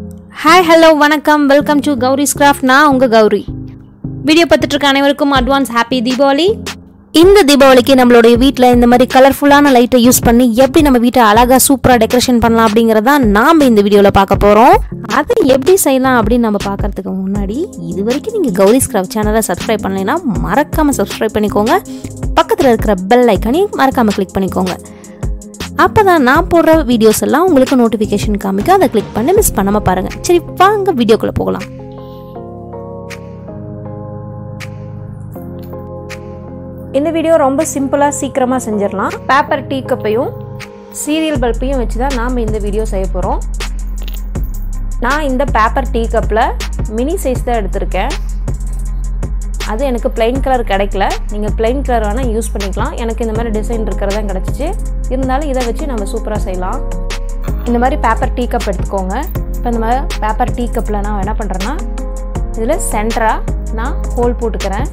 hi hello வணக்கம் welcome to Gowri craft நான் உங்கள் கௌரி வீடியோ பார்த்துட்டு இருக்க அனைவருக்கும் அட்வான்ஸ் ஹாப்பி தீபாவளி இந்த தீபாவளிக்கு நம்மளுடைய வீட்டில் இந்த மாதிரி கலர்ஃபுல்லான லைட்டை யூஸ் பண்ணி எப்படி நம்ம வீட்டை அழகாக சூப்பராக டெக்கரேஷன் பண்ணலாம் அப்படிங்கிறத நாம் இந்த வீடியோவில் பார்க்க போகிறோம் அதை எப்படி செய்யலாம் அப்படின்னு நம்ம பார்க்கறதுக்கு முன்னாடி இது வரைக்கும் நீங்கள் கௌரி கிராஃப்ட் சேனலை சப்ஸ்கிரைப் பண்ணலைன்னா மறக்காமல் சப்ஸ்கிரைப் பண்ணிக்கோங்க பக்கத்தில் இருக்கிற பெல் ஐக்கனையும் மறக்காமல் கிளிக் பண்ணிக்கோங்க அப்போ தான் நான் போடுற வீடியோஸ் எல்லாம் உங்களுக்கு நோட்டிஃபிகேஷன் காமிக்கும் அதை கிளிக் பண்ணி மிஸ் பண்ணாமல் பாருங்கள் சரி வாங்க வீடியோக்குள்ளே போகலாம் இந்த வீடியோ ரொம்ப சிம்பிளாக சீக்கிரமாக செஞ்சிடலாம் பேப்பர் டீ கப்பையும் சீரியல் பல்பையும் வச்சு தான் நாம் இந்த வீடியோ செய்ய போகிறோம் நான் இந்த பேப்பர் டீ கப்பில் மினி சைஸ் தான் எடுத்திருக்கேன் அது எனக்கு plain கலர் கிடைக்கல நீங்கள் plain கலர் வேணால் யூஸ் பண்ணிக்கலாம் எனக்கு இந்த மாதிரி டிசைன் இருக்கிறது தான் கிடச்சிச்சு இருந்தாலும் இதை வச்சு நம்ம சூப்பராக செய்யலாம் இந்த மாதிரி பேப்பர் டீ கப் எடுத்துக்கோங்க இப்போ இந்த மாதிரி பேப்பர் டீ கப்பில் நான் என்ன பண்ணுறேன்னா இதில் சென்டராக நான் ஹோல் போட்டுக்கிறேன்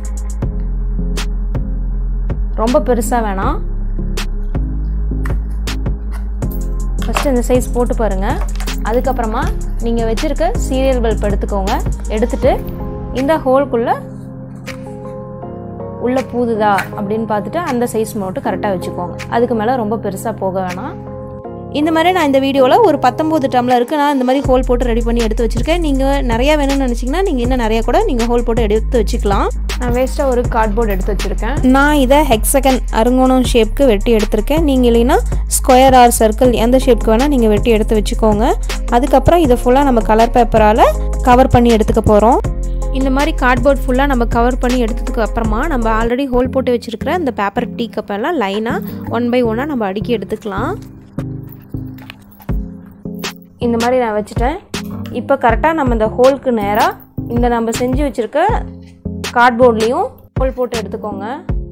ரொம்ப பெருசாக வேணாம் ஃபஸ்ட்டு இந்த சைஸ் போட்டு பாருங்கள் அதுக்கப்புறமா நீங்கள் வச்சுருக்க சீரியல் பல்ப் எடுத்துக்கோங்க எடுத்துட்டு இந்த ஹோல்குள்ளே உள்ளே பூதுதா அப்படின்னு பார்த்துட்டு அந்த சைஸ் மட்டும் கரெக்டாக வச்சுக்கோங்க அதுக்கு மேலே ரொம்ப பெருசாக போக வேணாம் இந்த மாதிரி நான் இந்த வீடியோவில் ஒரு பத்தொம்போது டம்ளருக்கு நான் இந்த மாதிரி ஹோல் போட்டு ரெடி பண்ணி எடுத்து வச்சுருக்கேன் நீங்கள் நிறையா வேணும்னு நினச்சிங்கன்னா நீங்கள் இன்னும் நிறையா கூட நீங்கள் ஹோல் போட்டு எடுத்து வச்சுக்கலாம் நான் வேஸ்ட்டாக ஒரு கார்ட்போர்ட் எடுத்து வச்சுருக்கேன் நான் இதை ஹெக்ஸகன் அருங்கோணம் ஷேப்க்கு வெட்டி எடுத்திருக்கேன் நீங்கள் இல்லைன்னா ஸ்கொயர் ஆர் சர்க்கிள் எந்த ஷேப்க்கு வேணால் நீங்கள் வெட்டி எடுத்து வச்சுக்கோங்க அதுக்கப்புறம் இதை ஃபுல்லாக நம்ம கலர் பேப்பரால் கவர் பண்ணி எடுத்துக்க போகிறோம் இந்த மாதிரி கார்ட்போர்ட் ஃபுல்லாக நம்ம கவர் பண்ணி எடுத்ததுக்கு அப்புறமா நம்ம ஆல்ரெடி ஹோல் போட்டு வச்சுருக்கிற இந்த பேப்பர் டீ கப்பெல்லாம் லைனாக ஒன் பை ஒன்னாக நம்ம அடுக்கி எடுத்துக்கலாம் இந்த மாதிரி நான் வச்சுட்டேன் இப்போ கரெக்டாக நம்ம இந்த ஹோல்க்கு நேராக இந்த நம்ம செஞ்சு வச்சுருக்க கார்ட்போர்ட்லேயும் ஹோல் போட்டு எடுத்துக்கோங்க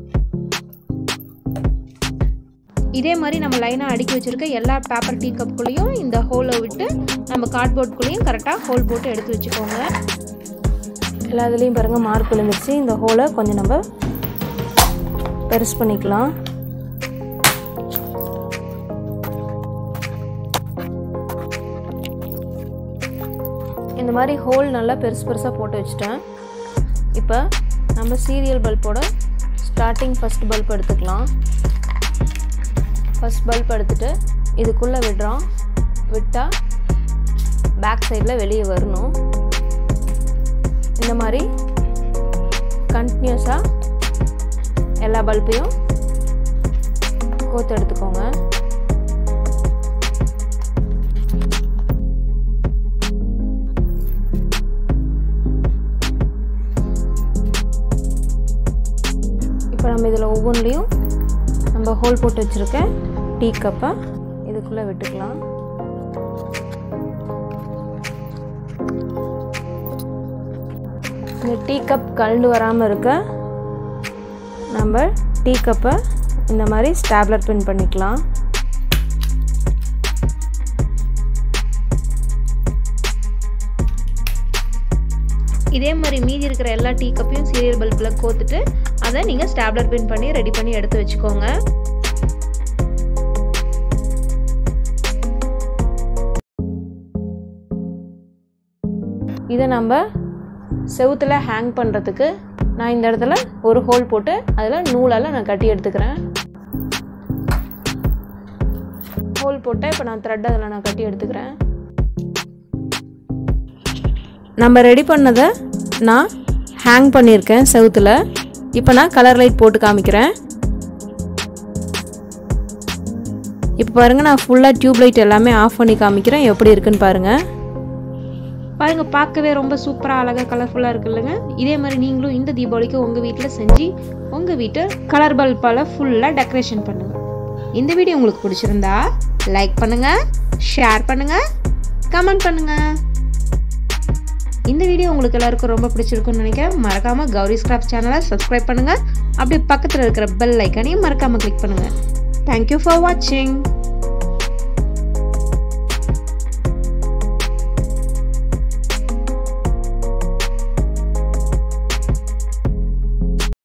இதே மாதிரி நம்ம லைனாக அடுக்கி வச்சுருக்க எல்லா பேப்பர் டீ கப்புக்குள்ளேயும் இந்த ஹோலை விட்டு நம்ம கார்ட்போர்ட்குள்ளேயும் கரெக்டாக ஹோல் போட்டு எடுத்து வச்சுக்கோங்க எல்லா இதுலேயும் பாருங்கள் மார்க் விழுந்துருச்சு இந்த ஹோலை கொஞ்சம் நம்ம பெருசு பண்ணிக்கலாம் இந்த மாதிரி ஹோல் நல்லா பெருசு பெருசாக போட்டு வச்சுட்டேன் இப்போ நம்ம சீரியல் பல்போட ஸ்டார்டிங் ஃபஸ்ட் பல்ப் எடுத்துக்கலாம் ஃபஸ்ட் பல்ப் எடுத்துட்டு இதுக்குள்ளே விடுறோம் விட்டால் பேக் சைடில் வெளியே வரணும் இந்த மாதிரி கண்டினியூஸாக எல்லா பல்பையும் கோத்து எடுத்துக்கோங்க இப்போ நம்ம இதில் ஒவ்வொன்றிலையும் நம்ம ஹோல் போட்டு வச்சுருக்க டீ கப்பை இதுக்குள்ளே விட்டுக்கலாம் இந்த டீ கப் கலண்டு வராமல் இருக்க நம்ம டீ கப்பை இந்த மாதிரி ஸ்டாப்லர் பின் பண்ணிக்கலாம் இதே மாதிரி மீதி இருக்கிற எல்லா டீ கப்பையும் சீரியல் பல்பில் கோத்துட்டு அதை நீங்கள் ஸ்டாப்லர் பின் பண்ணி ரெடி பண்ணி எடுத்து வச்சுக்கோங்க இதை நம்ம செவுத்தில் ஹேங் பண்ணுறதுக்கு நான் இந்த இடத்துல ஒரு ஹோல் போட்டு அதில் நூலால் நான் கட்டி எடுத்துக்கிறேன் ஹோல் போட்டால் இப்போ நான் த்ரெட் அதில் நான் கட்டி எடுத்துக்கிறேன் நம்ம ரெடி பண்ணதை நான் ஹேங் பண்ணியிருக்கேன் செவுத்தில் இப்போ நான் கலர் லைட் போட்டு காமிக்கிறேன் இப்போ பாருங்கள் நான் ஃபுல்லாக டியூப் லைட் எல்லாமே ஆஃப் பண்ணி காமிக்கிறேன் எப்படி இருக்குன்னு பாருங்கள் பாருங்க பார்க்கவே ரொம்ப சூப்பராக அழகாக கலர்ஃபுல்லாக இருக்கு இல்லைங்க இதே மாதிரி நீங்களும் இந்த தீபாவளிக்கு உங்கள் வீட்டில் செஞ்சு உங்கள் வீட்டை கலர் பல்பால் ஃபுல்லாக டெக்கரேஷன் பண்ணுங்கள் இந்த வீடியோ உங்களுக்கு பிடிச்சிருந்தா லைக் பண்ணுங்கள் ஷேர் பண்ணுங்கள் கமெண்ட் பண்ணுங்கள் இந்த வீடியோ உங்களுக்கு எல்லாருக்கும் ரொம்ப பிடிச்சிருக்கும்னு நினைக்கிறேன் மறக்காமல் கௌரி ஸ்கிராஃப்ட் சேனலை சப்ஸ்கிரைப் பண்ணுங்கள் அப்படியே பக்கத்தில் இருக்கிற பெல் ஐக்கனையும் மறக்காமல் கிளிக் பண்ணுங்கள் தேங்க்யூ ஃபார் வாட்சிங்